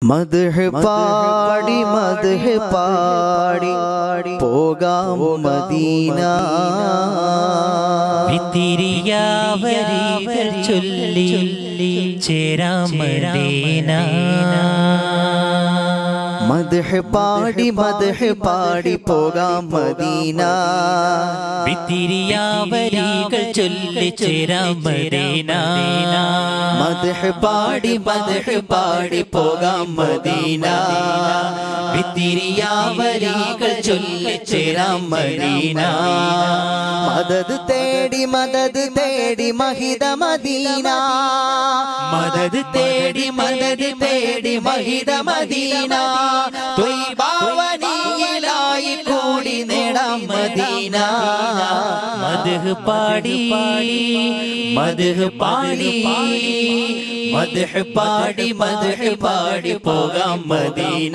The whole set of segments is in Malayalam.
മദ്ഹ് പാടി മദ്ഹ് പാടി പോകാം മദീന വിത്തിരിയാവരികൾ ചൊല്ലി ചേരാമദീന മദ്ഹ് പാടി മദ്ഹ് പാടി പോകാം മദീന വിത്തിരിയാവരികൾ ചൊല്ലി ചേരാമദീന മദ്ഹ് പാടി മദ്ഹ് പാടി പോകാം മദീന വിത്തിരിയാവരികൾ ചൊല്ലി ചേരാം മദീന മദത് തേടി മദത് തേടി മഹിത മദീന മദത് തേടി മദത് തേടി മഹിത മദീന ത്വയ്ബാവനിയിലായി കൂടി നേടാം മദീന മദ്ഹ് പാടി മദ്ഹ് പാടി മദ്ഹ് പാടി മദ്ഹ് പാടി പോകാം മദീന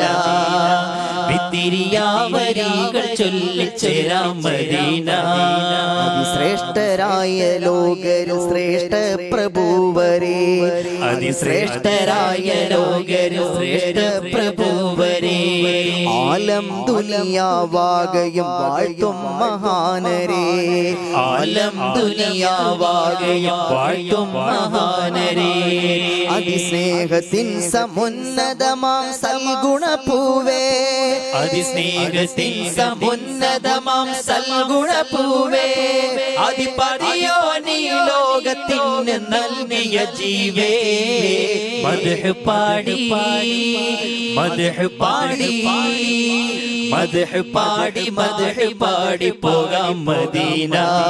വിത്തിരിയാവരികൾ ചൊല്ലിച്ചേരാം മദീന അതിശ്രേഷ്ഠരായ ലോകരു ശ്രേഷ്ഠ പ്രഭുവരെ അതിശ്രേഷ്ഠരായ ലോകരു ശ്രേഷ്ഠ പ്രഭുവരെ ആലം ദുനിയാവാകയും വാഴ്ത്തും മഹാനരെ ആലം ദുനിയാവാകയും വാഴ്ത്തും മഹാനരെ അതിസ്നേഹത്തിൻ സമുന്നതമാം സൽഗുണപൂവേ അതിസ്നേഹത്തിൻ സമുന്നതമാം സൽഗുണപൂവേ അതിപടിയോ നീ ലോകത്തിന് നൽകിയ ജീവേ മദ്ഹ് പാടി മദ്ഹ് പാടി മദ്ഹ് പാടി മദ്ഹ് പാടി പോകാം മദീന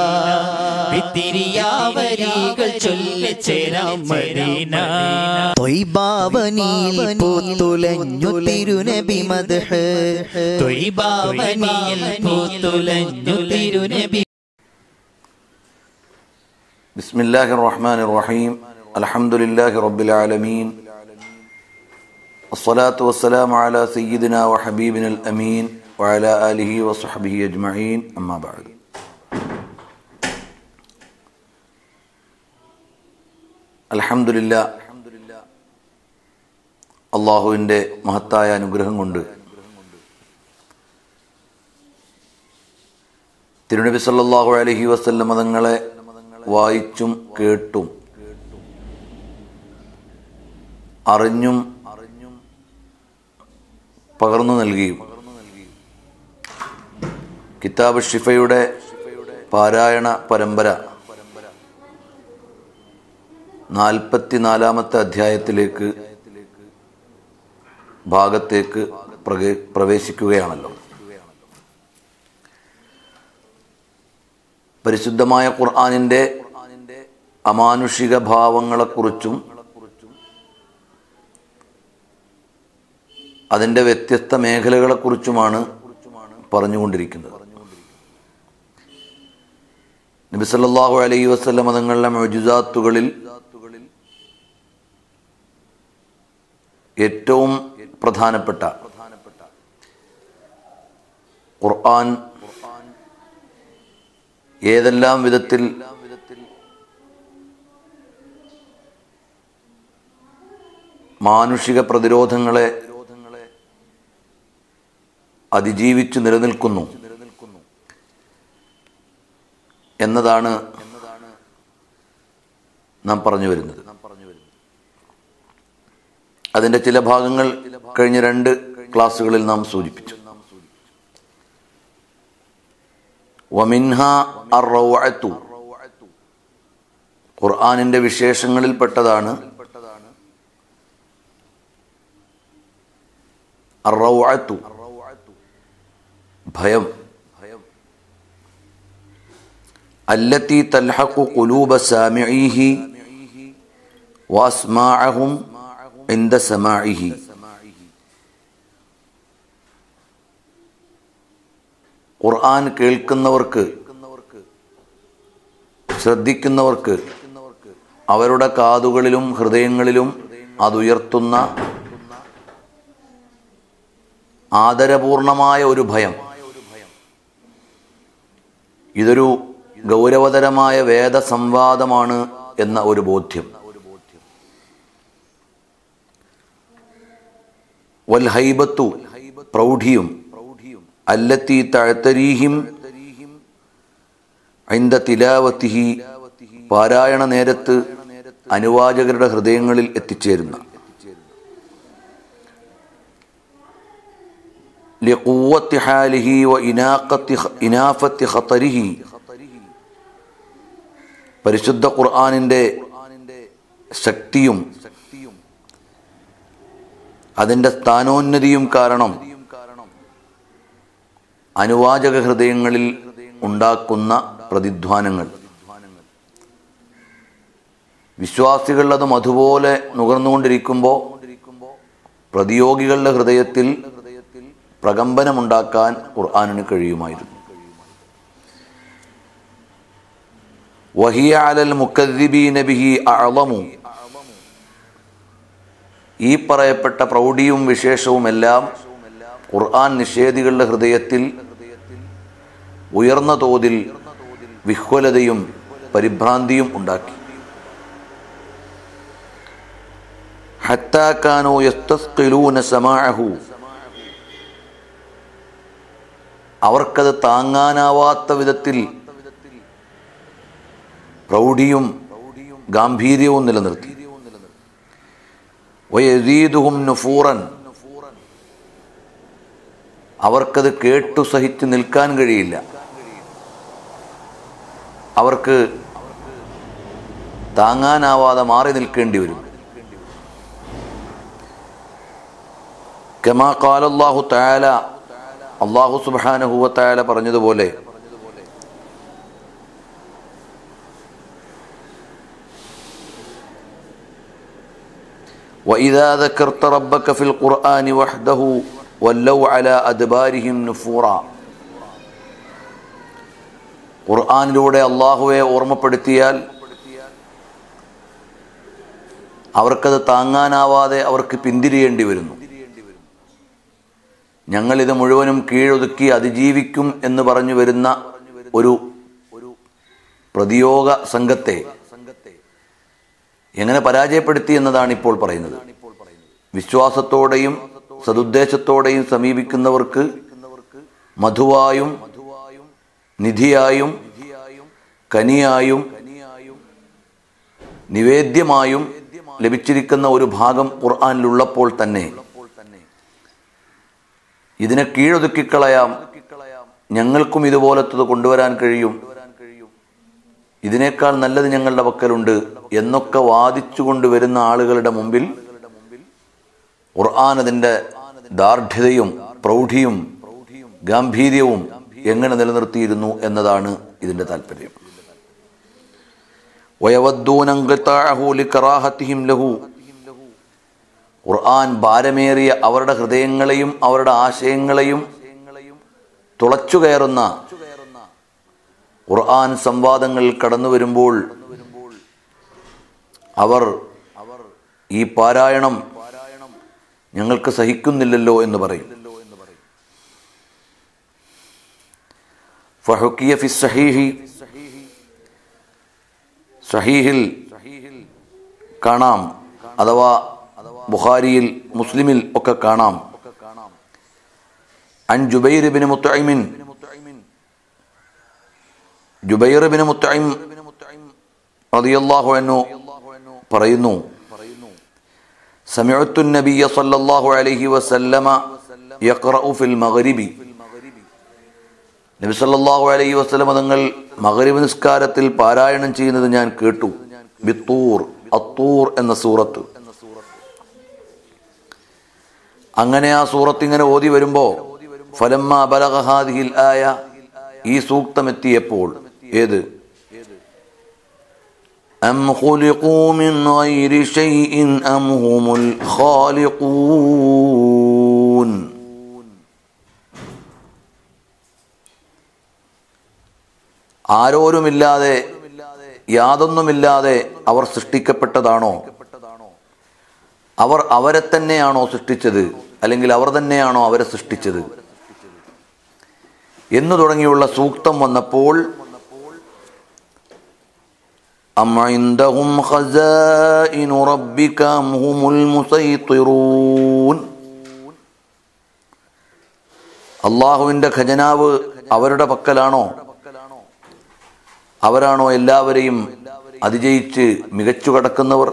വിത്തിരിയാവരികൾ ചൊല്ലിച്ചേരാം മദീന തൊയ്ബാവനിയിൽ പൂത്തുലഞ്ഞു തിരുനബി മദ്ഹ് തൊയ്ബാവനിയിൽ പൂത്തുലഞ്ഞു തിരുനബി بسم الله الرحمن الرحيم الحمد لله رب العالمين الصلاة والسلام على سيدنا وحبيبنا الأمين وعلى آله وصحبه أجمعين أما بعد الحمد لله അള്ളാഹുവിൻ്റെ മഹത്തായ അനുഗ്രഹം കൊണ്ട് തിരുനബി സല്ലല്ലാഹു അലൈഹി വസല്ലം മതങ്ങളെ വായിച്ചും കേട്ടും അറിഞ്ഞും പകർന്നു നൽകിയും കിതാബ് ഷിഫയുടെ പാരായണ പരമ്പര നാൽപ്പത്തിനാലാമത്തെ അധ്യായത്തിലേക്ക് ഭാഗത്തേക്ക് പ്രകേ- പ്രവേശിക്കുകയാണല്ലോ പരിശുദ്ധമായ ഖുർആാനിൻ്റെ അമാനുഷിക ഭാവങ്ങളെക്കുറിച്ചും അതിൻ്റെ വ്യത്യസ്ത മേഖലകളെക്കുറിച്ചുമാണ് പറഞ്ഞുകൊണ്ടിരിക്കുന്നത് നബി സല്ലല്ലാഹു അലൈഹി വസല്ലം തങ്ങളുടെ മൊജുദാത്തുകളിൽ ഏറ്റവും പ്രധാനപ്പെട്ട ഖുർആൻ ഏതെല്ലാം വിധത്തിൽ മാനുഷിക പ്രതിരോധങ്ങളെ അതിജീവിച്ചു നിലനിൽക്കുന്നു എന്നതാണ് നാം പറഞ്ഞു വരുന്നത് അതിൻ്റെ ചില ഭാഗങ്ങൾ കഴിഞ്ഞ രണ്ട് ക്ലാസ്സുകളിൽ നാം സൂചിപ്പിച്ചു വമിൻഹ അറൗഅത്തു ഖുർആനിന്റെ വിശേഷങ്ങളിൽ പെട്ടതാണ് അറൗഅത്തു ഭയം അല്ലത്തി തൽഹഖു ഖുലൂബ സാമിഈഹി വഅസ്മാഅഹും ഇന്ദ സമാഇഹി ഖുർആൻ കേൾക്കുന്നവർക്ക് ശ്രദ്ധിക്കുന്നവർക്ക് അവരുടെ കാതുകളിലും ഹൃദയങ്ങളിലും അതുയർത്തുന്ന ആദരപൂർണമായ ഒരു ഭയം ഇതൊരു ഗൗരവതരമായ വേദസംവാദമാണ് എന്ന ഒരു ബോധ്യം വൽ ഹൈബത്തു പ്രൗഢിയും അല്ലത്തി തഴത്തരീഹിം ഐന്ദ തിലാവത്തിഹി പാരായണ നേരത്ത് അനുവാചകരുടെ ഹൃദയങ്ങളിൽ എത്തിച്ചേരുന്ന لقوة حاله وإناقة إنافة خطره പരിശുദ്ധ ഖുർആാനിൻ്റെ ശക്തിയും അതിൻ്റെ സ്ഥാനോന്നതിയും കാരണം അനുവാചക ഹൃദയങ്ങളിൽ ഉണ്ടാക്കുന്ന പ്രതിധ്വാനങ്ങൾ വിശ്വാസികൾ അത് അതുപോലെ നുകർന്നുകൊണ്ടിരിക്കുമ്പോൾ പ്രതിയോഗികളുടെ ഹൃദയത്തിൽ പ്രകമ്പനമുണ്ടാക്കാൻ ഖുർആാനിന് കഴിയുമായിരുന്നു വഹിയ അലൽ മുക്കദ്ദിബീന ബിഹി അളമു ഈ പറയപ്പെട്ട പ്രൗഢിയും വിശേഷവുമെല്ലാം ഖുർആൻ നിഷേധികളുടെ ഹൃദയത്തിൽ ഉയർന്ന തോതിൽ വിഹ്വലതയും പരിഭ്രാന്തിയും ഉണ്ടാക്കി ഹത്താക്കാനോ യസ്തസ്കിലൂന സമാഅഹു അവർക്കത് താങ്ങാനാവാത്ത വിധത്തിൽ പ്രൗഢിയും ഗാംഭീര്യവും നിലനിർത്തി വയസീദുഹും നുഫൂറൻ അവർക്കത് കേട്ടു സഹിച്ച് നിൽക്കാൻ കഴിയില്ല അവർക്ക് താങ്ങാനാവാതെ മാറി നിൽക്കേണ്ടി വരും കമാ കാലല്ലാഹു താല അള്ളാഹു സുബാനഹുവ താല പറഞ്ഞതുപോലെ وإذا ذكرت ربك في القرآن وحده ولوا على أدبارهم نفورا ഖുർആാനിലൂടെ അള്ളാഹുവെ ഓർമ്മപ്പെടുത്തിയാൽ അവർക്കത് താങ്ങാനാവാതെ അവർക്ക് പിന്തിരിയേണ്ടി വരുന്നു ഞങ്ങളിത് മുഴുവനും കീഴൊതുക്കി അതിജീവിക്കും എന്ന് പറഞ്ഞു വരുന്ന ഒരു പ്രതിയോഗ സംഘത്തെ എങ്ങനെ പരാജയപ്പെടുത്തി എന്നതാണ് ഇപ്പോൾ പറയുന്നത് വിശ്വാസത്തോടെയും സതുദ്ദേശത്തോടെയും സമീപിക്കുന്നവർക്ക് മധുവായും നിധിയായും കനിയായും നിവേദ്യമായും ലഭിച്ചിരിക്കുന്ന ഒരു ഭാഗം ഖുർആാനിലുള്ളപ്പോൾ തന്നെ ഇതിനെ കീഴൊതുക്കിക്കളയാം ഞങ്ങൾക്കും ഇതുപോലത്തത് കൊണ്ടുവരാൻ കഴിയും ഇതിനേക്കാൾ നല്ലത് ഞങ്ങളുടെ പക്കലുണ്ട് എന്നൊക്കെ വാദിച്ചു കൊണ്ടുവരുന്ന ആളുകളുടെ മുമ്പിൽ ഖുർആൻ അതിൻ്റെ ദാർഢ്യതയും പ്രൗഢിയും ഗാംഭീര്യവും എങ്ങനെ നിലനിർത്തിയിരുന്നു എന്നതാണ് ഇതിൻ്റെ താല്പര്യം വയവദ്ദൂനങ്കാഹുലിക്കറാഹത്തിഹിം ലഹു ഖുർആൻ ഭാരമേറിയ അവരുടെ ഹൃദയങ്ങളെയും അവരുടെ ആശയങ്ങളെയും തുളച്ചു കയറുന്ന ഖുർആൻ സംവാദങ്ങൾ കടന്നു വരുമ്പോൾ അവർ ഈ പാരായണം ഞങ്ങൾക്ക് സഹിക്കുന്നില്ലല്ലോ എന്ന് പറയും ഫഹുക്കിയ ഫി സഹീഹി സഹീഹിൽ കാണാം അഥവാ ബുഖാരിയിൽ മുസ്ലിമിൽ ഒക്കെ കാണാം അൻ ജുബൈർ ബിൻ മുത്തൈമിൻ ജുബൈർ ബിൻ മുത്തൈം റളിയല്ലാഹു അൻഹു പറയുന്നു سمعت النبي صلى الله عليه وسلم يقرأ في المغرب നബി സല്ലല്ലാഹു അലൈഹി വസല്ലം തങ്ങൾ മഗ്രിബ് നിസ്കാരത്തിൽ പാരായണം ചെയ്യുന്നത് ഞാൻ കേട്ടു ബിത്തൂർ അത്തൂർ എന്ന സൂറത്ത് അങ്ങനെ ആ സൂറത്ത് ഇങ്ങനെ ഓതി വരുമ്പോ ഫലമ്മ ബലഹാദിഹിൽ ആയ ഈ സൂക്തം എത്തിയപ്പോൾ ഏത് أم خلقوا من غير شيء أم هم الخالقون ആരോരുമില്ലാതെ യാതൊന്നുമില്ലാതെ അവർ സൃഷ്ടിക്കപ്പെട്ടതാണോ അവർ അവരെ തന്നെയാണോ സൃഷ്ടിച്ചത് അല്ലെങ്കിൽ അവർ തന്നെയാണോ അവരെ സൃഷ്ടിച്ചത് എന്നു തുടങ്ങിയുള്ള സൂക്തം വന്നപ്പോൾ أم عندهم خزائن ربك أم هم المسيطرون അള്ളാഹുവിന്റെ ഖജനാവ് അവരുടെ പക്കലാണോ അവരാണോ എല്ലാവരെയും അതിജയിച്ച് മികച്ചു കടക്കുന്നവർ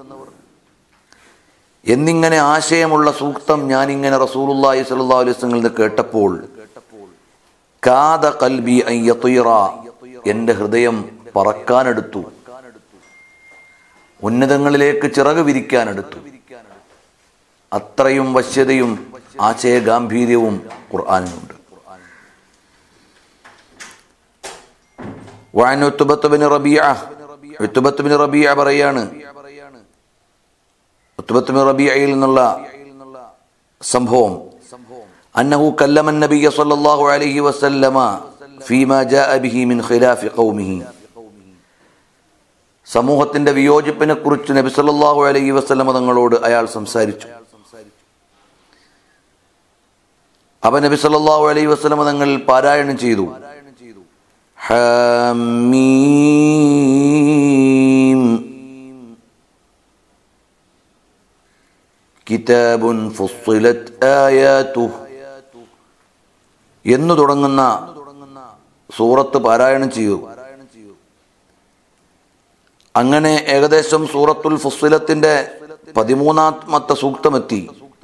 എന്നിങ്ങനെ ആശയമുള്ള സൂക്തം ഞാനിങ്ങനെ റസൂലുള്ളാഹി സ്വല്ലല്ലാഹു അലൈഹി വസല്ലം നിന്ന് കേട്ടപ്പോൾ കാദ കൽബി അൻ യതീറ എൻ്റെ ഹൃദയം പറക്കാനെടുത്തു ഉന്നതങ്ങളിലേക്ക് ചിറക് വിരിക്കാനെടുത്തു അത്രയും വശ്യതയും ആശയഗാംഭീര്യവും ഖുർആാനിനുണ്ട് وعن عتبة بن ربيعة عتبة بن ربيعة പറയാണ് ഉത്ബത്ത് ബിൻ റബീഅയിൽ നിന്നുള്ള സംഭവം أنه كلم النبي صلى الله عليه وسلم فيما جاء به من خلاف قومه സമൂഹത്തിന്റെ വിയോജിപ്പിനെ കുറിച്ച് നബി സല്ലല്ലാഹു അലൈഹി വസല്ലമ തങ്ങളോട് അയാൾ സംസാരിച്ചു അവ നബി സല്ലല്ലാഹു അലൈഹി വസല്ലമ തങ്ങൾ പാരായണം ചെയ്തു حميم كتاب فصلت آياته എന്ന് തുടങ്ങുന്ന സൂറത്ത് പാരായണം ചെയ്യൂ അങ്ങനെ ഏകദേശം സൂറത്തുൽ ഫുസ്സിലത്തിന്റെ പതിമൂന്നാമത്തെ സൂക്തമെത്തി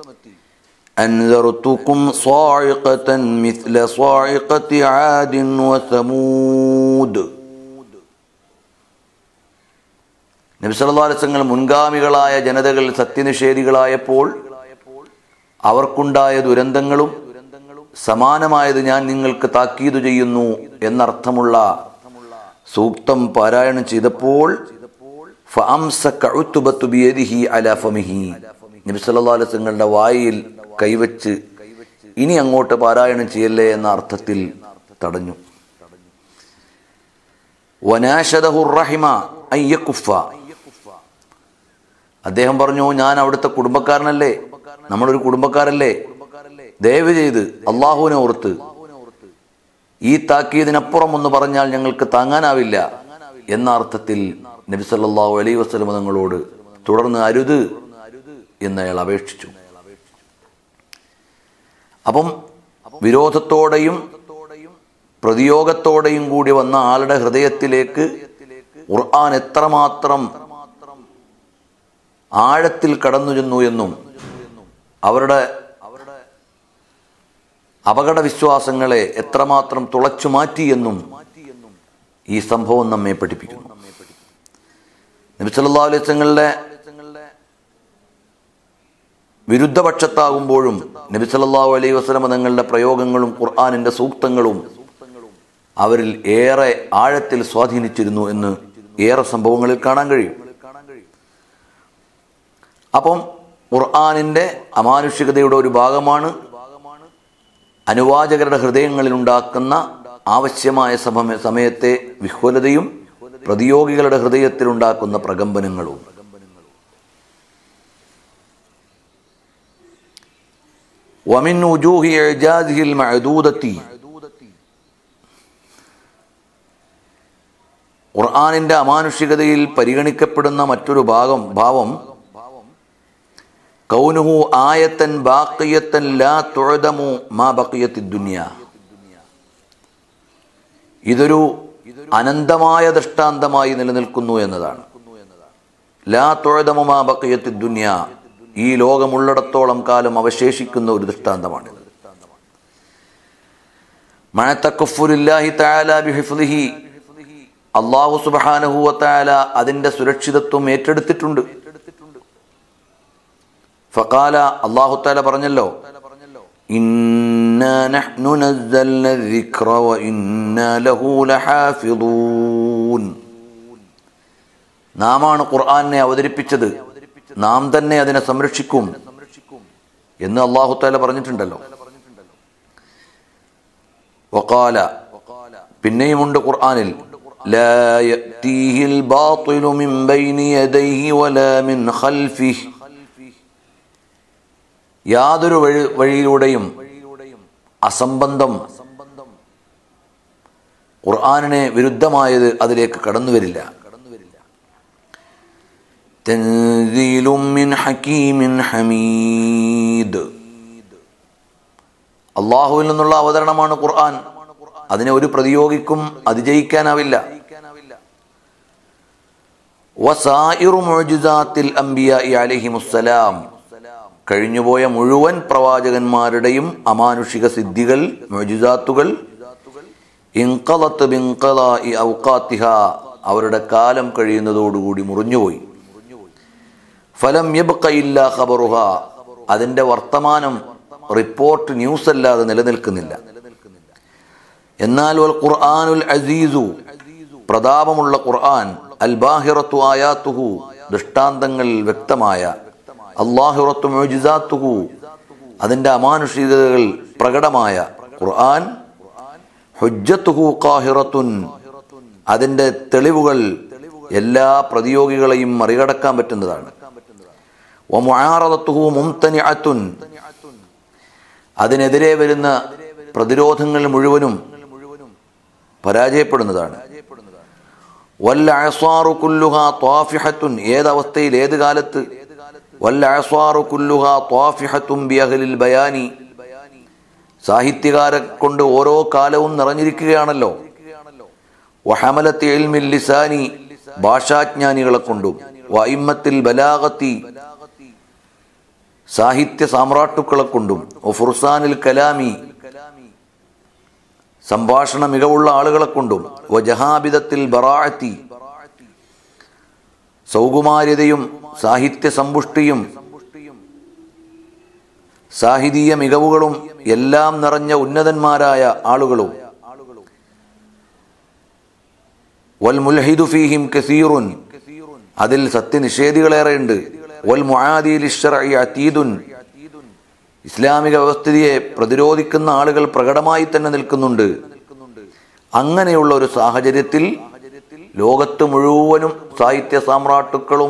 أنذرتكم صاعقة مثل صاعقة عاد وثمود നബി സല്ലല്ലാഹു അലൈഹി വസല്ലം മുൻഗാമികളായ ജനതകൾ സത്യനിഷേധികളായപ്പോൾ അവർക്കുണ്ടായ ദുരന്തങ്ങളും സമാനമായത് ഞാൻ നിങ്ങൾക്ക് താക്കീതു ചെയ്യുന്നു എന്നർത്ഥമുള്ള സൂക്തം പാരായണം ചെയ്തപ്പോൾ ഫഅംസക ഉത്ബത്തു ബിയദിഹി അലാ ഫമിഹി നബി സല്ലല്ലാഹു അലൈഹി വസല്ലങ്ങളുടെ വായിൽ കൈവച്ച് ഇനി അങ്ങോട്ട് പാരായണം ചെയ്യല്ലേ എന്ന അർത്ഥത്തിൽ തടഞ്ഞു വനാശദഹു റഹിമ അയ്യക്കുഫ അദ്ദേഹം പറഞ്ഞു ഞാൻ അവിടുത്തെ കുടുംബക്കാരനല്ലേ നമ്മളൊരു കുടുംബക്കാരല്ലേ ദയവ് ചെയ്ത് അള്ളാഹുവിനെ ഓർത്ത് ഈ താക്കീതിനപ്പുറം ഒന്ന് പറഞ്ഞാൽ ഞങ്ങൾക്ക് താങ്ങാനാവില്ല എന്ന അർത്ഥത്തിൽ നബി സല്ലല്ലാഹു അലൈഹി വസല്ലം തങ്ങളോട് തുടർന്ന് അരുത് എന്ന് അയാൾ അപേക്ഷിച്ചു അപ്പം വിരോധത്തോടെയും പ്രതിയോഗത്തോടെയും കൂടി വന്ന ആളുടെ ഹൃദയത്തിലേക്ക് ഖുർആൻ എത്രമാത്രം ആഴത്തിൽ കടന്നു ചെന്നു എന്നും അവരുടെ അപകട വിശ്വാസങ്ങളെ എത്രമാത്രം തുളച്ചു മാറ്റിയെന്നും ഈ സംഭവം നമ്മെ പഠിപ്പിക്കുന്നു നബി സല്ലല്ലാഹു അലൈഹി വസല്ലങ്ങളുടെ വിരുദ്ധപക്ഷത്താകുമ്പോഴും നബി സല്ലല്ലാഹു അലൈഹി വസല്ലം തങ്ങളുടെ പ്രയോഗങ്ങളും ഖുർആനിന്റെ സൂക്തങ്ങളും അവരിൽ ഏറെ ആഴത്തിൽ സ്വാധീനിച്ചിരുന്നു എന്ന് ഏറെ സംഭവങ്ങളിൽ കാണാൻ കഴിയും അപ്പം ഖുർആനിന്റെ അമാനുഷികതയുടെ ഒരു ഭാഗമാണ് അനുവാചകരുടെ ഹൃദയങ്ങളിൽ ഉണ്ടാക്കുന്ന ആവശ്യമായ സമയ സമയത്തെ വിഹ്വലതയും പ്രതിയോഗികളുടെ ഹൃദയത്തിൽ ഉണ്ടാക്കുന്ന പ്രകമ്പനങ്ങളും ومن وجوه إعجازه المعدودة ഖുർആാനിന്റെ അമാനുഷികതയിൽ പരിഗണിക്കപ്പെടുന്ന മറ്റൊരു ഭാഗം ഭാവം കൗനുഹു ആയത്തൻ ബാക്കിയത്തൻ ലാ തുഴതമു മാ ബക്കിയത്തി ദുനിയ ഇതൊരു അനന്തമായ ദൃഷ്ടാന്തമായി നിലനിൽക്കുന്നു എന്നതാണ് ലാ തുഴതമു മാ ബക്കിയത്തി ദുനിയ ഈ ലോകമുള്ളിടത്തോളം കാലം അവശേഷിക്കുന്ന ഒരു ദൃഷ്ടാന്തമാണിത് മഴത്തക്കുഫുലില്ലാഹി തആല ബിഹിഫ്ളിഹി അള്ളാഹു സുബ്ഹാനഹു വതആല അതിന്റെ സുരക്ഷിതത്വം ഏറ്റെടുത്തിട്ടുണ്ട് ഫഖാല അള്ളാഹു തആല പറഞ്ഞല്ലോ ഇന്നാ നഹ്നു നസ്സൽന الذിക്ര വഇന്നാ ലഹു ലഹാഫിളൂൻ നാമാണ് ഖുർആനെ അവതരിപ്പിച്ചത് നാം തന്നെ അതിനെ സംരക്ഷിക്കും എന്ന് അള്ളാഹു താല പറഞ്ഞിട്ടുണ്ടല്ലോ വഖാല പിന്നെയുമുണ്ട് ഖുർആനിൽ لا يأتيه الباطل من بين يديه ولا من خلفه യാതൊരു വഴി വഴിയിലൂടെയും അസംബന്ധം ഖുർആാനിനെ വിരുദ്ധമായത് അതിലേക്ക് കടന്നു വരില്ല തൻസീലും മിൻ ഹക്കീമിൻ ഹമീദ് അള്ളാഹുവിൽ നിന്നുള്ള അവതരണമാണ് ഖുർആൻ അതിനെ ഒരു പ്രതിയോഗിക്കും അതിജയിക്കാനാവില്ല വസായിറു മുഅ്ജിസാത്തിൽ അംബിയാഇ അലൈഹിമുസ്സലാം കഴിഞ്ഞുപോയ മുഴുവൻ പ്രവാചകന്മാരുടെയും അമാനുഷിക സിദ്ധികൾ മുഅ്ജിസാത്തുകൾ ഇൻഖലത്ത് ബിൻഖലാഇ ഔഖാത്തിഹ അവരുടെ കാലം കഴിയുന്നതോടുകൂടി മുറിഞ്ഞുപോയി ഫലം യബ്ഖ ഇല്ലാ ഖബറുഹ അതിന്റെ വർത്തമാനം റിപ്പോർട്ട് ന്യൂസ് അല്ലാതെ നിലനിൽക്കുന്നില്ല എന്നാൽ വൽ ഖുർആനുൽ അസീസു പ്രതാപമുള്ള ഖുർആൻ അൽ ബാഹിറത്തു ആയാത്തുഹു ദൃഷ്ടാന്തങ്ങൾ വ്യക്തമായ അള്ളാഹിറത്തു മുജിസാത്തുഹു അതിന്റെ അമാനുഷികതകൾ പ്രകടമായ ഖുർആൻ ഹുജ്ജത്തുഹു ഖാഹിറത്തുൻ അതിന്റെ തെളിവുകൾ എല്ലാ പ്രതിയോഗികളെയും മറികടക്കാൻ പറ്റുന്നതാണ് വമുആറദത്തുഹു മുംതനിഅത്തുൻ അതിനെതിരെ വരുന്ന പ്രതിരോധങ്ങൾ മുഴുവനും പരാജയപ്പെടുന്നതാണ് വല്ല അഴസ്വാറു കുല്ലുഹ ത്വാഫിഹത്തുൻ ഏതവസ്ഥയിൽ ഏത് കാലത്ത് വല്ല അഴസ്വാറു കുല്ലുഹ ത്വാഫിഹത്തും ബിയഹലിൽ ബയാനി സാഹിത്യകാരെ കൊണ്ട് ഓരോ കാലവും നിറഞ്ഞിരിക്കുകയാണല്ലോ വഹമലത്തി ഇൽമിൽ ലിസാനി ഭാഷാജ്ഞാനികളെ കൊണ്ടും വൈമ്മത്തിൽ ബലാഗത്തി സാഹിത്യ സാമ്രാട്ടുക്കളെ കൊണ്ടും ഫുർസാനിൽ കലാമി സംഭാഷണ മികവുള്ള ആളുകളെ കൊണ്ടും വജഹാബിദത്തിൽ ബറാഅത്തി സൗകുമാര്യതയും സാഹിത്യ സമ്പുഷ്ടിയും സാഹിതീയ മികവുകളും എല്ലാം നിറഞ്ഞ ഉന്നതന്മാരായ ആളുകളും വൽ മുൽഹിദു ഫീഹിം കസീറുൻ അതിൽ സത്യനിഷേധികളേറെയുണ്ട് വൽ മുആദിൽ ഇശ്ശറഇ അതീദുൻ ഇസ്ലാമിക വ്യവസ്ഥിതിയെ പ്രതിരോധിക്കുന്ന ആളുകൾ പ്രകടമായി തന്നെ നിൽക്കുന്നുണ്ട് അങ്ങനെയുള്ള ഒരു സാഹചര്യത്തിൽ ലോകത്ത് മുഴുവനും സാഹിത്യ സാമ്രാട്ടുക്കളും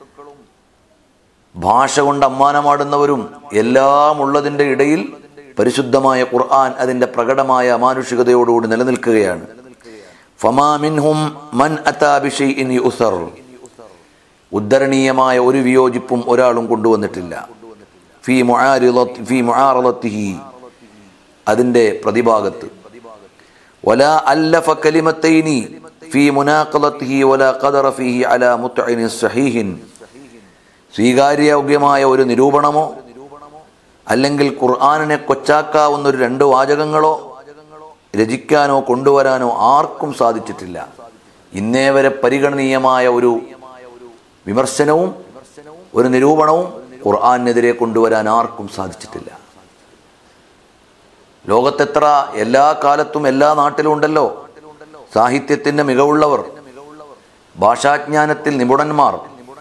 ഭാഷ കൊണ്ട് അമ്മാനമാടുന്നവരും എല്ലാം ഉള്ളതിൻ്റെ ഇടയിൽ പരിശുദ്ധമായ ഖുർആൻ അതിൻ്റെ പ്രകടമായ അമാനുഷികതയോടുകൂടി നിലനിൽക്കുകയാണ് ഫമാ മിൻഹും മൻ അതാ ബിശൈഇൻ യുസർ ഉദ്ധരണീയമായ ഒരു വിയോജിപ്പും ഒരാളും കൊണ്ടുവന്നിട്ടില്ല ഫി മുആരിളത്തി ഫി മുആറളത്തിഹി അതിന്റെ പ്രതിഭാഗത്ത് വല അല്ലഫ കലിമത്തൈനി ഫി മുനാഖലത്തിഹി വല ഖദറ ഫീഹി അലാ മുത്ഇൻ സഹീഹിൻ സ്വീകാര്യോഗ്യമായ ഒരു നിരൂപണമോ അല്ലെങ്കിൽ ഖുർആനിനെ കൊച്ചാക്കാവുന്ന ഒരു രണ്ട് വാചകങ്ങളോ രചിക്കാനോ കൊണ്ടുവരാനോ ആർക്കും സാധിച്ചിട്ടില്ല ഇന്നേ വരെ പരിഗണനീയമായ ഒരു വിമർശനവും ഒരു നിരൂപണവും ഖുർആാനെതിരെ കൊണ്ടുവരാൻ ആർക്കും സാധിച്ചിട്ടില്ല ലോകത്തെത്ര എല്ലാ കാലത്തും എല്ലാ നാട്ടിലും ഉണ്ടല്ലോ സാഹിത്യത്തിന്റെ മികവുള്ളവർ ഭാഷാജ്ഞാനത്തിൽ നിപുണന്മാർ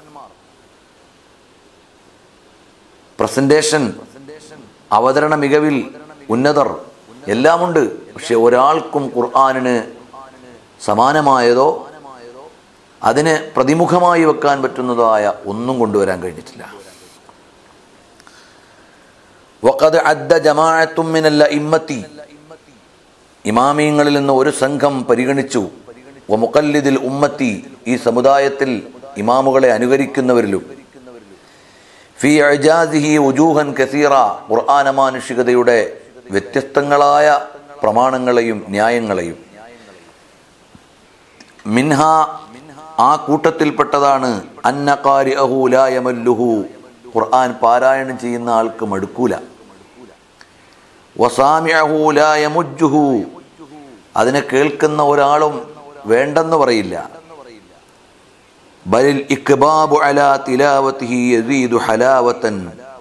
പ്രസന്റേഷൻ അവതരണ മികവിൽ ഉന്നതർ എല്ലാമുണ്ട് പക്ഷെ ഒരാൾക്കും ഖുർആാനിന് സമാനമായതോ അതിന് പ്രതിമുഖമായി വെക്കാൻ പറ്റുന്നതായ ഒന്നും കൊണ്ടുവരാൻ കഴിഞ്ഞിട്ടില്ല വഖദ് അദ്ദ ജമാഅത്തും മിനൽ ഇമ്മത്തി ഇമാമിയങ്ങളിൽ നിന്ന് ഒരു സംഘം പരിഗണിച്ചു വമുഖല്ലിദിൽ ഉമ്മത്തി ഈ സമുദായത്തിൽ ഇമാമുകളെ അനുകരിക്കുന്നവരിലും ഫി അജാസിഹി ഉജൂഹൻ കസീറ ഖുർആാനമാനുഷികതയുടെ വ്യത്യസ്തങ്ങളായ പ്രമാണങ്ങളെയും ന്യായങ്ങളെയും മിൻഹ ആ കൂട്ടത്തിൽപ്പെട്ടതാണ് അന്നകാരി അഹൂലായമല്ലുഹു ഖുർആൻ പാരായണം ചെയ്യുന്ന ആൾക്ക് മടുക്കൂല വസാമിഅഹൂലായമുജുഹു അതിനെ കേൾക്കുന്ന ഒരാളും വേണ്ടെന്ന് പറയില്ല ബലിൽ ഇക്ബാബു അലാ തിലാവത്തിഹി യസീദു ഹലാവത്തൻ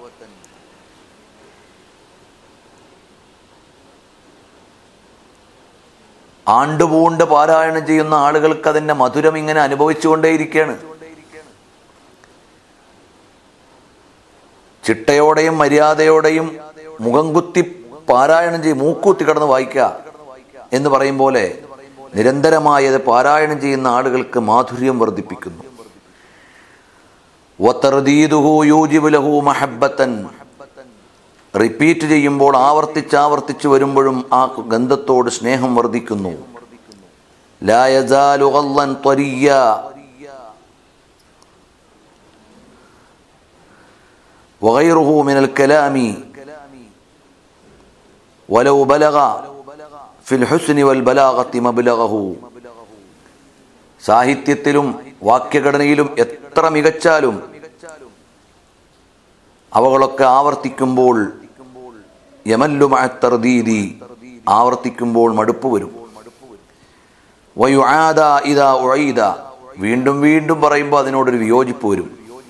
ആണ്ടുപൂണ്ട് പാരായണം ചെയ്യുന്ന ആളുകൾക്ക് അതിന്റെ മധുരം ഇങ്ങനെ അനുഭവിച്ചുകൊണ്ടേയിരിക്കുകയാണ് ചിട്ടയോടെയും മര്യാദയോടെയും മുഖം കുത്തി പാരായണം ചെയ്യും മൂക്കുത്തി കടന്ന് വായിക്കുക എന്ന് പറയും പോലെ നിരന്തരമായി അത് പാരായണം ചെയ്യുന്ന ആളുകൾക്ക് മാധുര്യം വർദ്ധിപ്പിക്കുന്നു വതർദീദുഹു യൂജിബു ലഹു മഹബ്ബത്തൻ റിപ്പീറ്റ് ചെയ്യുമ്പോൾ ആവർത്തിച്ച് ആവർത്തിച്ച് വരുമ്പോഴും ആ ഗന്ധത്തോട് സ്നേഹം വർദ്ധിക്കുന്നു ലാ യസാലു ഗല്ലൻ ത്വരിയ്യ. വഗൈറുഹു മിനൽ കലാമി വലൗ ബലഗ ഫിൽ ഹുസ്നി വൽ ബലാഗത്തി മബ്ലഗഹു സാഹിത്യത്തിലും വാക്യഘടനയിലും എത്ര മികച്ചാലും അവകളൊക്കെ ആവർത്തിക്കുമ്പോൾ യമല്ലു മഅത്തർദീദി ആവർത്തിക്കുമ്പോൾ മടുപ്പ് വരും വയുആദ ഇദാ ഉഈദ വീണ്ടും വീണ്ടും പറയുമ്പോൾ അതിനോടൊരു വിയോജിപ്പ് വരും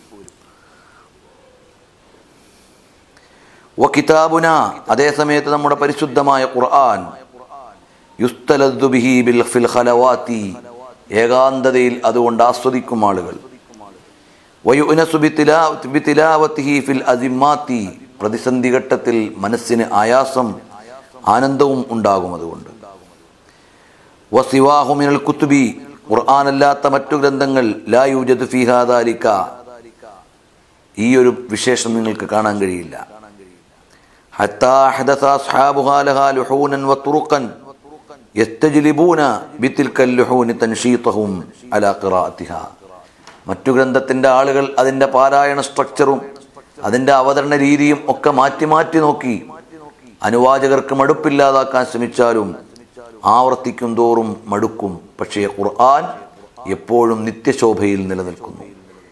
വ കിതാബുന അതേ സമയത്ത് നമ്മുടെ പരിശുദ്ധമായ ഖുർആൻ യുസ്തലദ്ദു ബിഹി ബിൽ ഫിൽ ഖലവാത്തി ഏകാന്തതയിൽ അതുകൊണ്ട് ആസ്വദിക്കും ആളുകൾ വയുനസു ബിതിലാ- ബിതിലാവത്തിഹി ഫിൽ അസിമാത്തി പ്രതിസന്ധി ഘട്ടത്തിൽ മനസ്സിന് ആയാസം ആനന്ദവും ഉണ്ടാകും അതുകൊണ്ട് വസിവാഹു മിനൽ കുത്തുബി ഖുർആനല്ലാത്ത മറ്റു ഗ്രന്ഥങ്ങൾ ലാ യൂജദ് ഫീഹാ ദാലിക ഈ ഒരു വിശേഷം നിങ്ങൾക്ക് കാണാൻ കഴിയില്ല حتى حدث أصحابها لها لحونا وطرقا يستجلبون بتلك اللحون تنشيطهم على قراءتها മറ്റു ഗ്രന്ഥത്തിന്റെ ആളുകൾ അതിന്റെ പാരായണ സ്ട്രക്ചറും അതിന്റെ അവതരണ രീതിയും ഒക്കെ മാറ്റി മാറ്റി നോക്കി അനുവാചകർക്ക് മടുപ്പില്ലാതാക്കാൻ ശ്രമിച്ചാലും ആവർത്തിക്കും തോറും മടുക്കും പക്ഷേ ഖുർആൻ എപ്പോഴും നിത്യശോഭയിൽ നിലനിൽക്കുന്നു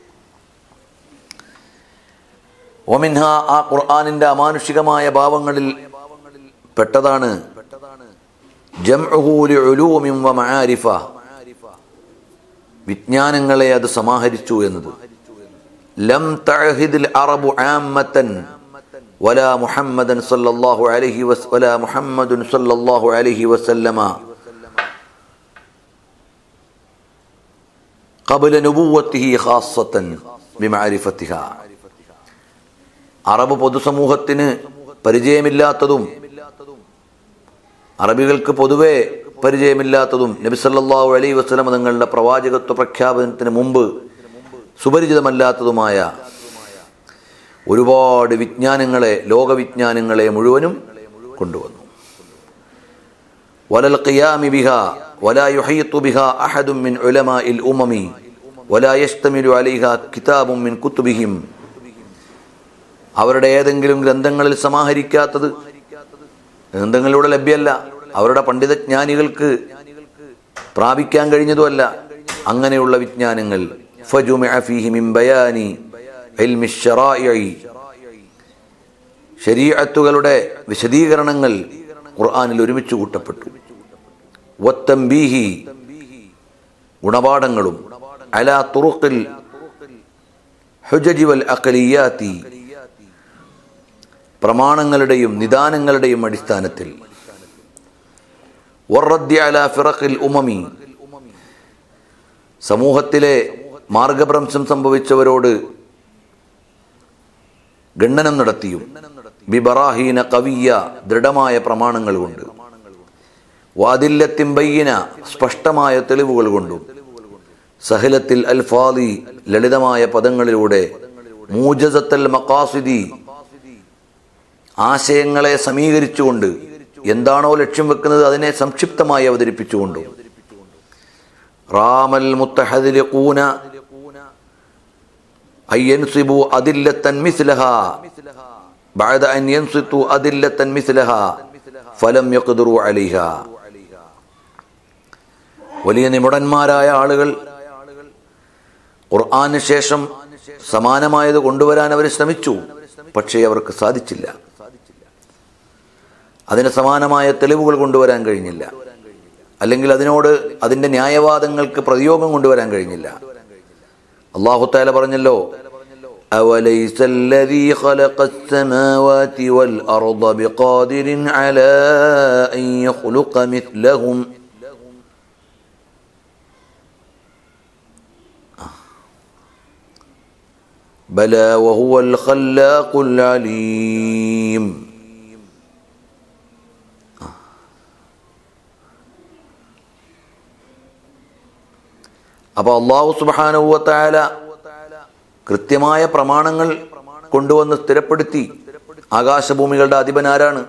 ഒമിൻഹ ആ ഖുർആാനിന്റെ അമാനുഷികമായ ഭാവങ്ങളിൽ പെട്ടതാണ് ജംഉഹു ലിഉലൂമിൻ വ മആരിഫ വിജ്ഞാനങ്ങളെ അത് സമാഹരിച്ചു എന്നത് ലം തഅഹിദിൽ അറബു ആമ്മത്തൻ വലാ മുഹമ്മദൻ സല്ലല്ലാഹു അലൈഹി വസ് വലാ മുഹമ്മദുൻ സല്ലല്ലാഹു അലൈഹി വസല്ലമ قبل نبوته خاصة بمعرفتها അറബ് പൊതുസമൂഹത്തിന് പരിചയമില്ലാത്തതും അറബികൾക്ക് പൊതുവെ പരിചയമില്ലാത്തതും നബിസല്ലാഹു അലൈ വസ്ലം തങ്ങളുടെ പ്രവാചകത്വ പ്രഖ്യാപനത്തിന് മുമ്പ് സുപരിചിതമല്ലാത്തതുമായ ഒരുപാട് വിജ്ഞാനങ്ങളെ ലോകവിജ്ഞാനങ്ങളെ മുഴുവനും കൊണ്ടുവന്നു വലൽ ഖിയാമി ബിഹ വലാ യുഹയ്യത്തു ബിഹ അഹദും മിൻ ഉലമാഇൽ ഉമമി വലാ യസ്തമിലു അലൈഹ കിതാബും മിൻ കുത്തുബിഹിം അവരുടെ ഏതെങ്കിലും ഗ്രന്ഥങ്ങളിൽ സമാഹരിക്കാത്തത് ഗ്രന്ഥങ്ങളിലൂടെ ലഭ്യമല്ല അവരുടെ പണ്ഡിതജ്ഞാനികൾക്ക് പ്രാപിക്കാൻ കഴിഞ്ഞതുമല്ല അങ്ങനെയുള്ള വിജ്ഞാനങ്ങൾ ഫജുമിഅ ഫീഹി മിൻ ബയാനി ഇൽമി ശറാഇഇ ശരീഅത്തുകളുടെ വിശദീകരണങ്ങൾ ഖുർആനിൽ ഒരുമിച്ച് കൂട്ടപ്പെട്ടു വത്തംബീഹി ഗുണപാഠങ്ങളും അലാ തുറുഖിൽ ഹുജജി വൽ അഖലിയാത്തി പ്രമാണങ്ങളുടെയും നിദാനങ്ങളുടെയും അടിസ്ഥാനത്തിൽ വറദ്ദി അലാ ഫിറഖിൽ ഉമമി സമൂഹത്തിലെ മാർഗഭ്രംശം സംഭവിച്ചവരോട് ഗണ്ഡനം നടത്തിയും ബിബറാഹീന കവിയ ദൃഢമായ പ്രമാണങ്ങൾ കൊണ്ട് വാതില്ലത്തിൻ ബയ്യന സ്പഷ്ടമായ തെളിവുകൾ കൊണ്ടും സഹലത്തിൽ അൽഫാദി ലളിതമായ പദങ്ങളിലൂടെ മൂജസത്തൽ മക്കാസിദി ആശയങ്ങളെ സമീകരിച്ചുകൊണ്ട് എന്താണോ ലക്ഷ്യം വെക്കുന്നത് അതിനെ സംക്ഷിപ്തമായി അവതരിപ്പിച്ചുകൊണ്ടും റാമൽ മുത്തഹദിലിഖൂന അയ്യൻസിബു അതില്ലത്തൻ മിസ്ലഹ بعد أن ينصتوا أدلة مثلها فلم يقدروا عليها വലിയ നിപുണന്മാരായ ആളുകൾ ഖുർആന് ശേഷം സമാനമായത് കൊണ്ടുവരാൻ അവർ ശ്രമിച്ചു പക്ഷേ അവർക്ക് സാധിച്ചില്ല അതിന് സമാനമായ തെളിവുകൾ കൊണ്ടുവരാൻ കഴിഞ്ഞില്ല അല്ലെങ്കിൽ അതിനോട് അതിന്റെ ന്യായവാദങ്ങൾക്ക് പ്രതിയോഗം കൊണ്ടുവരാൻ കഴിഞ്ഞില്ല അള്ളാഹു താല പറഞ്ഞല്ലോ أوليس الذي خلق السماوات والأرض بقادر على أن يخلق مثلهم بلى وهو الخلاق العليم അപ്പൊ അള്ളാഹു സുബാനുവത്തായ കൃത്യമായ പ്രമാണങ്ങൾ കൊണ്ടുവന്ന് സ്ഥിരപ്പെടുത്തി ആകാശഭൂമികളുടെ അധിപനാരാണ്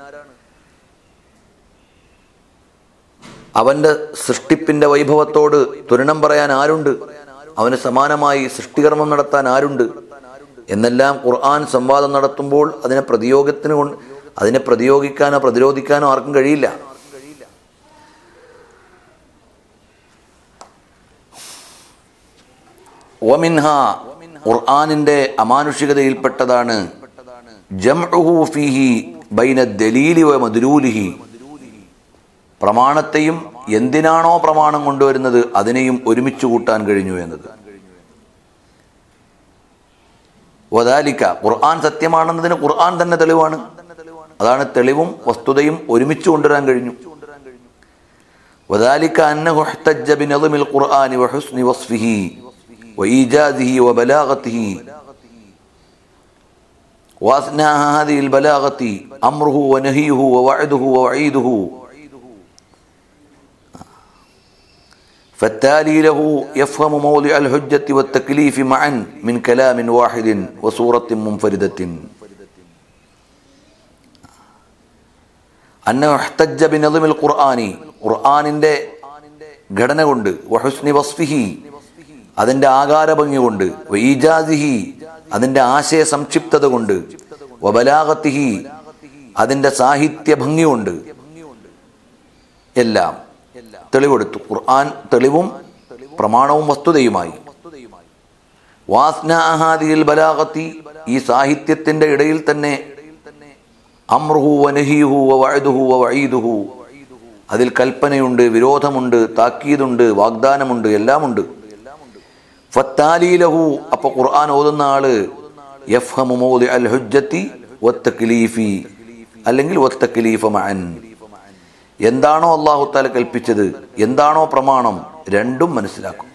അവന്റെ സൃഷ്ടിപ്പിന്റെ വൈഭവത്തോട് തുരണം പറയാൻ ആരുണ്ട് അവന് സമാനമായി സൃഷ്ടികർമ്മം നടത്താൻ ആരുണ്ട് എന്നെല്ലാം ഖുർആൻ സംവാദം നടത്തുമ്പോൾ അതിനെ പ്രതിയോഗത്തിന് കൊണ്ട് അതിനെ പ്രതിയോഗിക്കാനോ പ്രതിരോധിക്കാനോ ആർക്കും കഴിയില്ല ഒമിൻഹ ഖുർആാനിന്റെ അമാനുഷികതയിൽപ്പെട്ടതാണ് ജംഉഹു ഫീഹി ബൈന ദലീലി വ മദ്ലൂലിഹി പ്രമാണത്തെയും എന്തിനാണോ പ്രമാണം കൊണ്ടുവരുന്നത് അതിനെയും ഒരുമിച്ച് കൂട്ടാൻ കഴിഞ്ഞു എന്നത് വദാലിക്ക ഖുർആൻ സത്യമാണെന്നതിന് ഖുർആൻ തന്നെ തെളിവാണ് അതാണ് തെളിവും വസ്തുതയും ഒരുമിച്ച് കൊണ്ടുവരാൻ കഴിഞ്ഞു وذلك أنه احتج بنظم القرآن وحسن وصفه وإيجازه وبلاغته وأثناء هذه البلاغة أمره ونهيه ووعده ووعيده فالتالي له يفهم موضع الحجة والتكليف معا من كلام واحد وصورة منفردة أنه احتج بنظم القرآن ഖുർആാനിന്റെ ഘടന കൊണ്ട് വഹുസ്നി വസ്ഫിഹി അതിന്റെ ആകാര ഭംഗി കൊണ്ട് വൈജാദിഹി അതിന്റെ ആശയ സംക്ഷിപ്തത കൊണ്ട് വബലാഗത്തിഹി അതിന്റെ സാഹിത്യ ഭംഗി കൊണ്ട് എല്ലാം തെളിവെടുത്തു ഖുർആൻ തെളിവും പ്രമാണവും വസ്തുതയുമായി വാസ്നാഹാദിയിൽ ബലാഗത്തി ഈ സാഹിത്യത്തിന്റെ ഇടയിൽ തന്നെ അമ്രുഹു വനഹിഹു വഅദുഹു വഈദുഹു അതിൽ കൽപ്പനയുണ്ട് വിരോധമുണ്ട് താക്കീതുണ്ട് വാഗ്ദാനമുണ്ട് എല്ലാമുണ്ട് ഫത്താലീലഹു അപ്പൊ ഖുർആൻ ഓതുന്ന ആള് യഫ്ഹമു മൗദി അൽ ഹുജ്ജത്തി വത്തക്ലീഫി അല്ലെങ്കിൽ വത്തക്ലീഫ മഅൻ എന്താണോ അള്ളാഹു താല കൽപ്പിച്ചത് എന്താണോ പ്രമാണം രണ്ടും മനസ്സിലാക്കും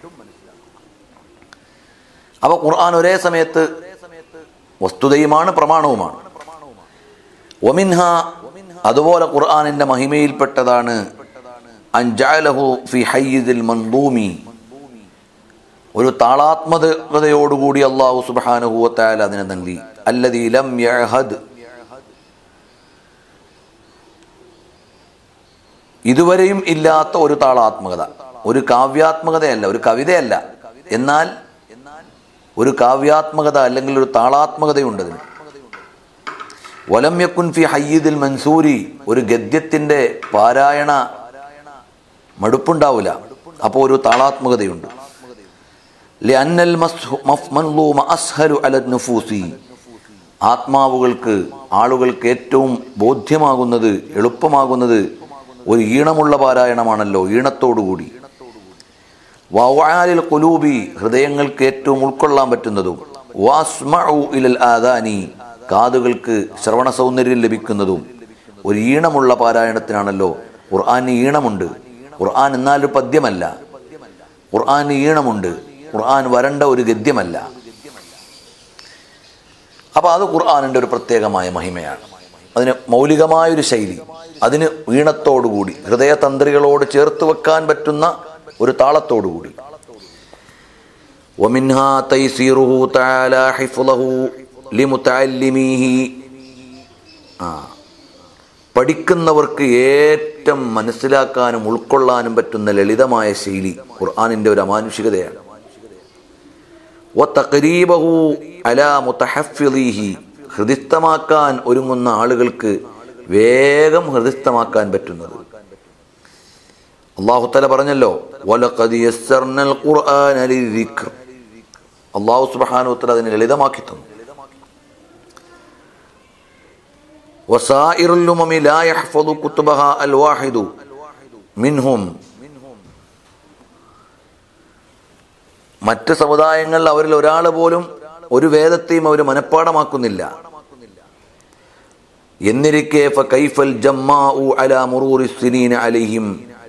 അപ്പൊ ഖുർആൻ ഒരേ സമയത്ത് വസ്തുതയുമാണ് പ്രമാണവുമാണ് ഒമിൻഹ അതുപോലെ ഖുർആനിന്റെ മഹിമയിൽപ്പെട്ടതാണ് അൻജാലഹു ഫി ഹയ്യിദിൽ മൻദൂമി ഒരു താളാത്മകതയോടുകൂടി അള്ളാഹു സുബാനുഹൂവത്തായാലും അതിനെ നൽകി അല്ലദീ ലം യഹദ് ഇതുവരെയും ഇല്ലാത്ത ഒരു താളാത്മകത ഒരു കാവ്യാത്മകതയല്ല ഒരു കവിതയല്ല എന്നാൽ ഒരു കാവ്യാത്മകത അല്ലെങ്കിൽ ഒരു താളാത്മകതയുണ്ട് അതിന് വലം യക്കുൻ ഫി ഹയ്യിദിൽ മൻസൂരി ഒരു ഗദ്യത്തിന്റെ പാരായണ മടുപ്പുണ്ടാവില്ല അപ്പോൾ ഒരു താളാത്മകതയുണ്ട് ലിഅന്നൽ മസ്ഹു- മഫ്- മൻലൂമ അസ്ഹലു അല നുഫൂസി ആത്മാവുകൾക്ക് ആളുകൾക്ക് ഏറ്റവും ബോധ്യമാകുന്നത് എളുപ്പമാകുന്നത് ഒരു ഈണമുള്ള പാരായണമാണല്ലോ ഈണത്തോടുകൂടി വവാലിൽ കുലൂബി ഹൃദയങ്ങൾക്ക് ഏറ്റവും ഉൾക്കൊള്ളാൻ പറ്റുന്നതും വാസ്മഉ ഇലൽ ആദാനി കാതുകൾക്ക് ശ്രവണ സൗന്ദര്യം ലഭിക്കുന്നതും ഒരു ഈണമുള്ള പാരായണത്തിനാണല്ലോ ഖുർആന് ഈണമുണ്ട് ഖുർആൻ എന്നാൽ ഒരു പദ്യമല്ല ഖുർആന് ഈണമുണ്ട് ഖുർആൻ വരണ്ട ഒരു ഗദ്യമല്ല അപ്പൊ അത് ഖുർആാനിന്റെ ഒരു പ്രത്യേകമായ മഹിമയാണ് അതിന് മൗലികമായൊരു ശൈലി അതിന് ഈണത്തോടുകൂടി ഹൃദയതന്ത്രികളോട് ചേർത്ത് വെക്കാൻ പറ്റുന്ന ഒരു താളത്തോടുകൂടി ومنها تيسيره تعالى حفظه لمتعلميه ആ പഠിക്കുന്നവർക്ക് ഏറ്റവും മനസ്സിലാക്കാനും ഉൾക്കൊള്ളാനും പറ്റുന്ന ലളിതമായ ശൈലി ഖുർആാനിന്റെ ഒരു അമാനുഷികതയാണ് وتقريبه على متحفظيه ഹൃദിസ്ഥമാക്കാൻ ഒരുങ്ങുന്ന ആളുകൾക്ക് വേഗം ഹൃദിസ്ഥമാക്കാൻ പറ്റുന്നത് അള്ളാഹു തല പറഞ്ഞല്ലോ "വലഖദ് യസ്സർനൽ ഖുർആന ലിദ്ദിക്ർ." അള്ളാഹു സുബ്ഹാനഹു വതആല അതിനെ ലളിതമാക്കി തന്നു وسائر الأمم لا يحفظ كتبها الواحد منهم മറ്റ് സമുദായങ്ങൾ അവരിൽ ഒരാൾ പോലും ഒരു വേദത്തെയും അവർ മനഃപ്പാടമാക്കുന്നില്ല എന്നിരിക്കെ ഫകൈഫൽ ജമ്മാഉ അലാ മുറൂറി സിനീന അലൈഹിം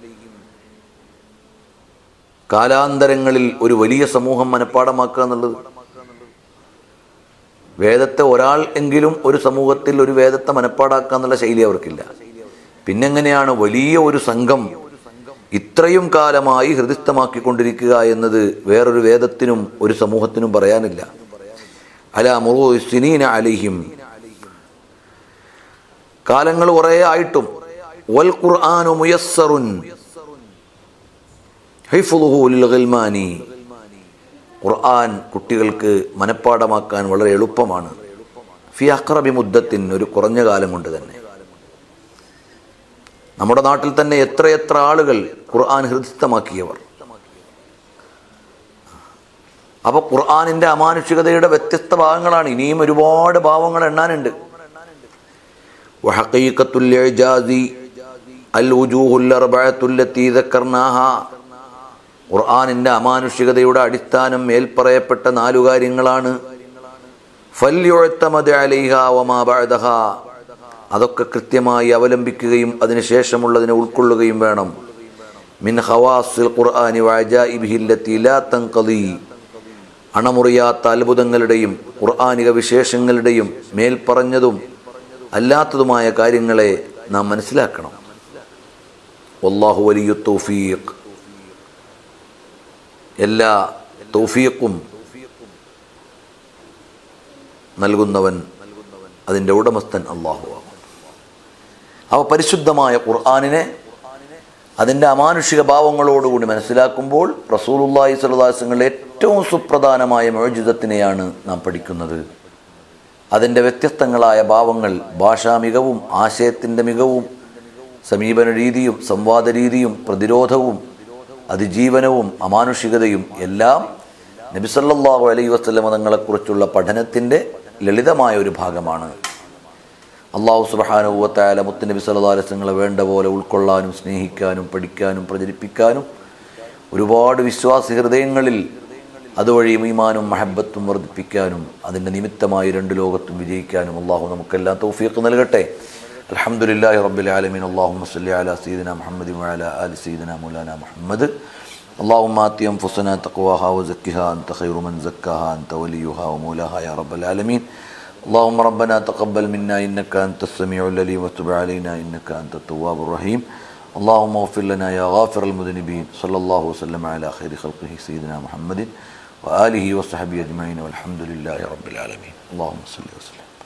കാലാന്തരങ്ങളിൽ ഒരു വലിയ സമൂഹം മനഃപ്പാടമാക്കുക എന്നുള്ളത് വേദത്തെ ഒരാൾ എങ്കിലും ഒരു സമൂഹത്തിൽ ഒരു വേദത്തെ മനഃപ്പാടാക്കുക എന്നുള്ള ശൈലി അവർക്കില്ല പിന്നെങ്ങനെയാണ് വലിയ ഒരു സംഘം ഇത്രയും കാലമായി ഹൃദിസ്ഥമാക്കിക്കൊണ്ടിരിക്കുക എന്നത് വേറൊരു വേദത്തിനും ഒരു സമൂഹത്തിനും പറയാനില്ല അല മുറു സിനീന അലിഹിം കാലങ്ങൾ കുറേ ആയിട്ടും വൽ ഖുർആനു മുയസ്സറുൻ ഹിഫ്ളുഹു ലിൽ ഗിൽമാനി ഖുർആൻ കുട്ടികൾക്ക് മനഃപ്പാടമാക്കാൻ വളരെ എളുപ്പമാണ് ഫി അഖ്റബി മുദ്ദത്തിൻ ഒരു കുറഞ്ഞ കാലം കൊണ്ട് തന്നെ നമ്മുടെ നാട്ടിൽ തന്നെ എത്രയെത്ര ആളുകൾ ഖുർആൻ ഹൃദിസ്ഥമാക്കിയവർ അപ്പൊ ഖുർആാനിന്റെ അമാനുഷികതയുടെ വ്യത്യസ്ത ഭാഗങ്ങളാണ് ഇനിയും ഒരുപാട് ഭാവങ്ങൾ എണ്ണാനുണ്ട് وحقيقة الإعجاز الوجوه الأربعة التي ذكرناها ഖുർആാനിന്റെ അമാനുഷികതയുടെ അടിസ്ഥാനം മേൽപ്പറയപ്പെട്ട നാലു കാര്യങ്ങളാണ് ഫല്യുഴത്തമത് അലൈഹ വമാ ബഅദഹ അതൊക്കെ കൃത്യമായി അവലംബിക്കുകയും അതിനുശേഷമുള്ളതിനെ ഉൾക്കൊള്ളുകയും വേണം മിൻ ഹവാസിൽ ഖുർആനി വഅജാഇബിഹില്ലത്തി ലാ തൻഖദി അണമുറിയാത്ത അത്ഭുതങ്ങളുടെയും ഖുർആാനിക വിശേഷങ്ങളുടെയും മേൽപ്പറഞ്ഞതും അല്ലാത്തതുമായ കാര്യങ്ങളെ നാം മനസ്സിലാക്കണം വല്ലാഹു വലിയ തൗഫീഖ് എല്ലാ തൗഫീഖും നൽകുന്നവൻ അതിൻ്റെ ഉടമസ്ഥൻ അള്ളാഹു ആകും അവ പരിശുദ്ധമായ ഖുർആാനിനെ അതിൻ്റെ അമാനുഷിക ഭാവങ്ങളോടുകൂടി മനസ്സിലാക്കുമ്പോൾ റസൂലുല്ലാഹി സ്വലാസങ്ങളുടെ ഏറ്റവും സുപ്രധാനമായ മോജിതത്തിനെയാണ് നാം പഠിക്കുന്നത് അതിൻ്റെ വ്യത്യസ്തങ്ങളായ ഭാവങ്ങൾ ഭാഷാ മികവും ആശയത്തിൻ്റെ മികവും സമീപന രീതിയും സംവാദ രീതിയും പ്രതിരോധവും അതിജീവനവും അമാനുഷികതയും എല്ലാം നബിസല്ലാഹു അലൈ വസ്ലമ തങ്ങളെക്കുറിച്ചുള്ള പഠനത്തിൻ്റെ ലളിതമായ ഒരു ഭാഗമാണ് അള്ളാഹു സുബാനുവത്തായ മുത്തുനബി സല്ലാ അലൈഹി വേണ്ട പോലെ ഉൾക്കൊള്ളാനും സ്നേഹിക്കാനും പഠിക്കാനും പ്രചരിപ്പിക്കാനും ഒരുപാട് വിശ്വാസി ഹൃദയങ്ങളിൽ അതുവഴി ഈമാനും മഹബത്തും വർദ്ധിപ്പിക്കാനും അതിൻ്റെ നിമിത്തമായി രണ്ട് ലോകത്തും വിജയിക്കാനും അള്ളാഹു നമുക്കെല്ലാം തൗഫീഖ് നൽകട്ടെ അലഹമുല്ലാ റബ്ബിൽ ആലമീൻ അള്ളാഹു സല്ലി അല സീദന മുഹമ്മദ് വഅല ആലി സീദന മൗലാന മുഹമ്മദ് اللهم آت أنفسنا تقواها وزكها أنت خير من زكاها أنت وليها ومولاها يا رب العالمين اللهم ربنا تقبل منا إنك أنت السميع العليم وتب علينا إنك أنت التواب الرحيم اللهم اغفر لنا يا غافر المذنبين صلى الله وسلم على خير خلقه سيدنا محمد وآله وصحبه أجمعين والحمد لله رب العالمين اللهم صل وسلم